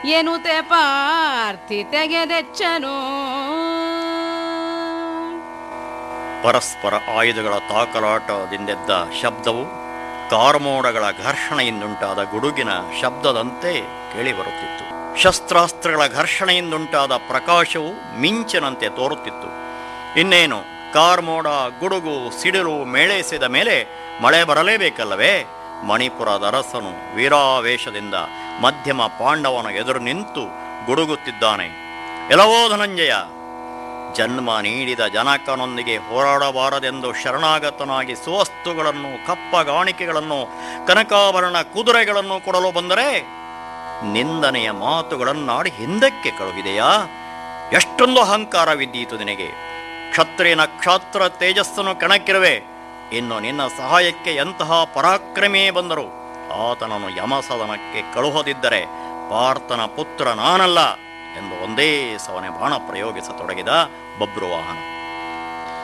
ಎನುತೆ ಪಾರ್ಥಿ ತೆಗೆದೆಚ್ಚನು ಪರಸ್ಪರ ಆಯುಧಗಳ ತಾಕಲಾಟದಿಂದೆದ್ದ ಶಬ್ದವು ಕಾರ್ಮೋಡಗಳ ಘರ್ಷಣೆಯಿಂದುಂಟಾದ ಗುಡುಗಿನ ಶಬ್ದದಂತೆ ಕೇಳಿಬರುತ್ತಿತ್ತು ಶಸ್ತ್ರಾಸ್ತ್ರಗಳ ಘರ್ಷಣೆಯಿಂದುಂಟಾದ ಪ್ರಕಾಶವು ಮಿಂಚಿನಂತೆ ತೋರುತ್ತಿತ್ತು ಇನ್ನೇನು ಕಾರ್ಮೋಡ ಗುಡುಗು ಸಿಡಿಲು ಮೇಳೈಸಿದ ಮೇಲೆ ಮಳೆ ಬರಲೇಬೇಕಲ್ಲವೇ ಮಣಿಪುರದ ಅರಸನು ವೀರಾವೇಶದಿಂದ ಮಧ್ಯಮ ಪಾಂಡವನ ಎದುರು ನಿಂತು ಗುಡುಗುತ್ತಿದ್ದಾನೆ ಎಲವೋ ಧನಂಜಯ ಜನ್ಮ ನೀಡಿದ ಜನಕನೊಂದಿಗೆ ಹೋರಾಡಬಾರದೆಂದು ಶರಣಾಗತನಾಗಿ ಸುವಸ್ತುಗಳನ್ನು ಕಪ್ಪಗಾಣಿಕೆಗಳನ್ನು ಕನಕಾಭರಣ ಕುದುರೆಗಳನ್ನು ಕೊಡಲು ಬಂದರೆ ನಿಂದನೆಯ ಮಾತುಗಳನ್ನಾಡಿ ಹಿಂದಕ್ಕೆ ಕಳುಹಿದೆಯಾ ಎಷ್ಟೊಂದು ಅಹಂಕಾರವಿದ್ದೀತು ನಿನಗೆ ಕ್ಷತ್ರಿಯನ ಕ್ಷಾತ್ರ ತೇಜಸ್ಸನ್ನು ಕಣಕ್ಕಿರುವೆ ಇನ್ನು ನಿನ್ನ ಸಹಾಯಕ್ಕೆ ಎಂತಹ ಪರಾಕ್ರಮಿಯೇ ಬಂದರು ಆತನನ್ನು ಯಮಸದನಕ್ಕೆ ಕಳುಹದಿದ್ದರೆ ಪಾರ್ಥನ ಪುತ್ರ ನಾನಲ್ಲ ಎಂದು ಒಂದೇ ಸವನೆ ಬಾಣ ಪ್ರಯೋಗಿಸತೊಡಗಿದ ಬಬ್ರುವಾಹನ